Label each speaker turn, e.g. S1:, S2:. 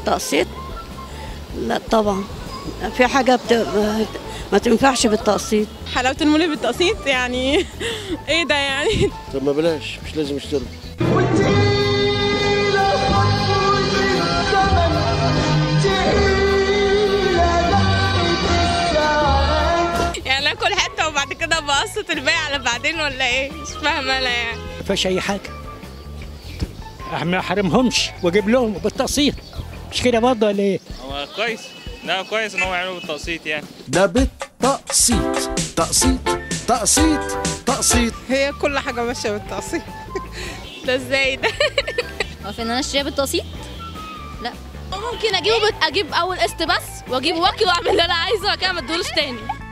S1: بالتقسيط لا طبعا في حاجة بت... ما تنفعش بالتقسيط
S2: حلاوة المولد بالتقسيط يعني ايه ده يعني
S3: طب ما بلاش مش لازم اشتري
S2: يعني اكل حته وبعد كده بقسط الباقي على بعدين ولا ايه مش فاهمه انا يعني
S4: ما فيهاش اي حاجه ما احرمهمش واجيب لهم بالتقسيط مش كده برضه ولا ايه؟
S5: هو كويس لا كويس ان هو يعملوا بالتقسيط يعني
S6: ده بالتقسيط تقسيط تقسيط تقسيط
S2: هي كل حاجه ماشيه بالتقسيط ده ازاي ده
S7: هو في ان انا اشتريها بالتقسيط لا ممكن اجيبه بت... اجيب اول قسط بس واجيب واكل واعمل اللي انا عايزه وبعد كده ما ادولوش تاني